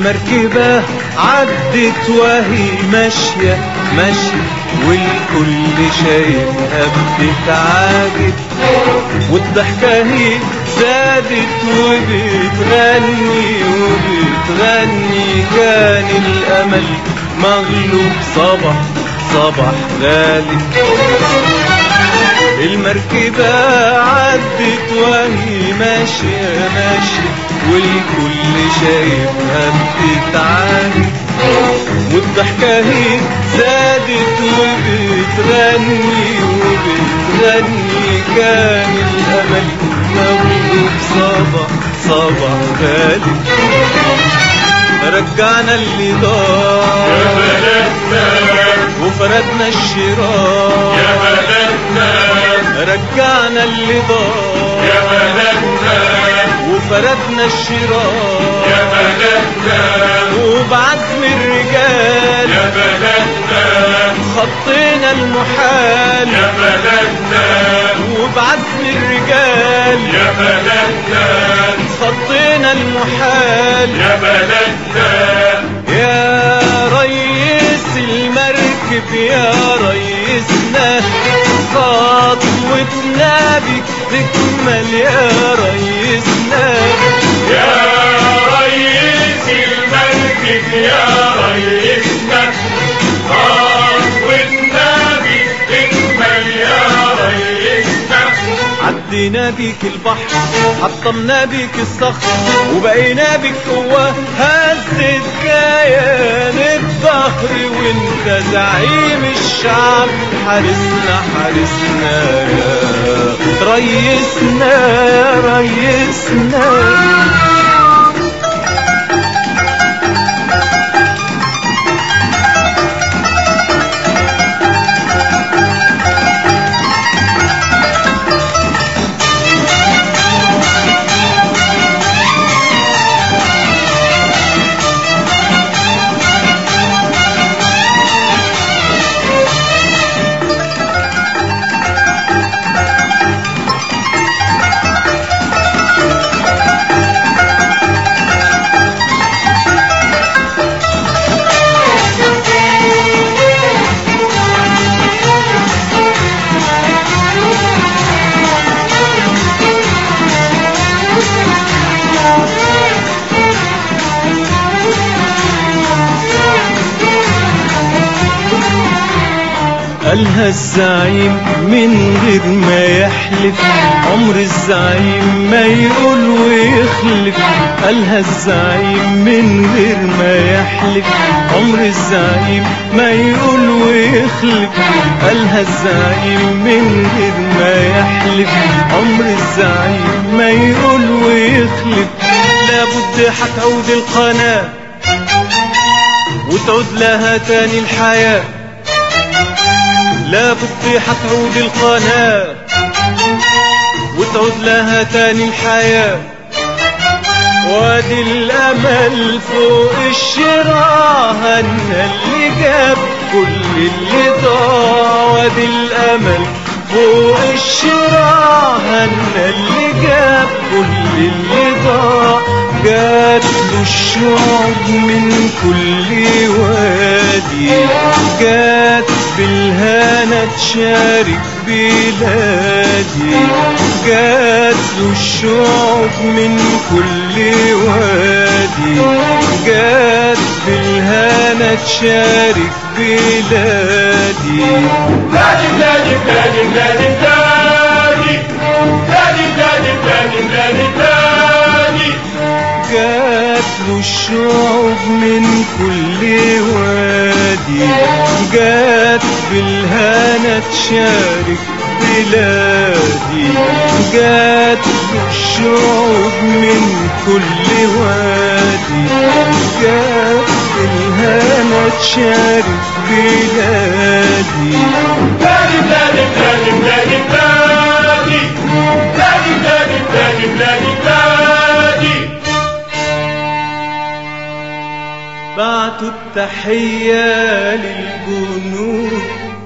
المركبة عدت وهي ماشية ماشية والكل شايفها بتتعاجب والضحكة هي زادت وبتغني وبتغني كان الأمل مغلوب صبح صبح غالب المركبة عدت وهي ماشية ماشية والكل شايفها بتتعاني والضحكة هي زادت وبتغني وبتغني كان الأمل مغلوب صبح صبح غالب رجعنا اللي ضاع يا بلدنا وفردنا الشراء يا بلدنا رجعنا اللي ضاع يا بلدنا وفردنا الشراء يا بلدنا وبعزم الرجال يا بلدنا خطينا المحال يا بلدنا وبعزم الرجال يا بلدنا خطينا المحال يا بلدنا يا ريس المركب يا ريسنا خطوتنا بك تكمل يا ريسنا يا ريس المركب يا ريسنا خطوتنا بتكمل يا ريسنا عدينا بيك البحر حطمنا بيك الصخر وبقينا بيك قوة هزت كيان الظهر وانت زعيم الشعب حارسنا حارسنا يا ريسنا يا ريسنا قالها الزعيم من غير ما يحلف عمر الزعيم ما يقول ويخلف قالها الزعيم من غير ما يحلف عمر الزعيم ما يقول ويخلف قالها الزعيم من غير ما يحلف عمر الزعيم ما يقول ويخلف لابد هتعود القناة وتعود لها تاني الحياه لابد حتعود القناة وتعود لها تاني الحياة وادي الامل فوق الشراع هنا اللي جاب كل اللي ضاع وادي الامل فوق الشراع هنا اللي جاب كل اللي ضاع جات له الشعب من كل وادي جات بالهنا تشارك بلادي جات له الشعب من كل وادي جات بالهنا تشارك بلادي بلادي بلادي بلادي بلادي بلادي بلادي بلادي بلادي بلادي بلادي جات له الشعوب من كل وادي جات بالهنا تشارك بلادي جات له الشعوب من كل وادي جات بالهنا تشارك بلادي بلادي بلادي بلادي بلادي بلادي بلادي بلادي بلادي بلادي بلادي بعتوا التحية للجنود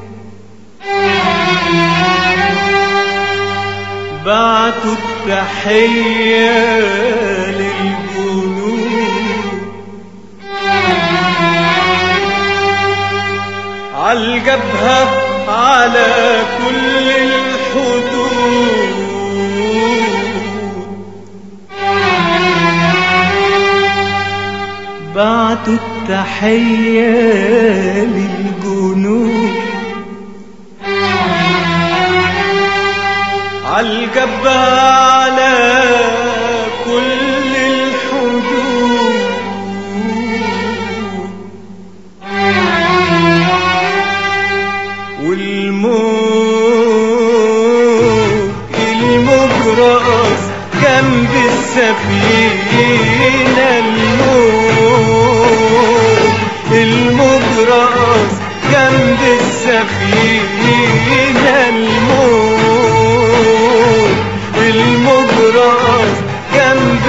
بعتوا التحية للجنود عالجبهة على كل الحدود بعتوا التحية للجنود عالجبهة على كل الحدود والموج المجرأس جنب السفينة الموج المجرأس جنب السفينة الموج المجرأس جنب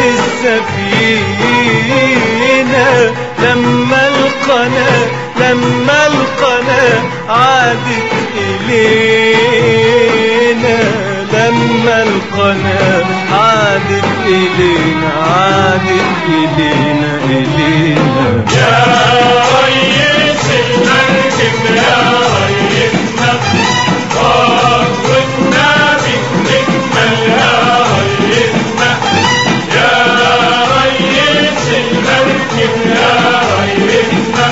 السفينة لما القناة لما القناة عادت إلينا لما القناة عادت إلينا عادت إلينا إلينا يا ريس المركب يا ريسنا خطوتنا بك نكمل يا ريسنا يا ريس المركب يا ريسنا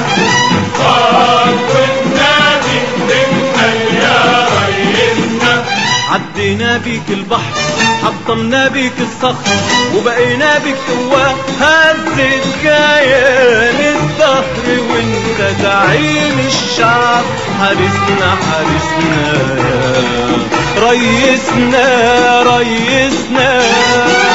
خطوتنا بك نكمل يا ريسنا عدينا بيك البحر حطمنا بيك الصخر وبقينا بيك قوة هزت كيان الظهر وانت زعيم الشعب حارسنا حارسنا يا ريسنا ريسنا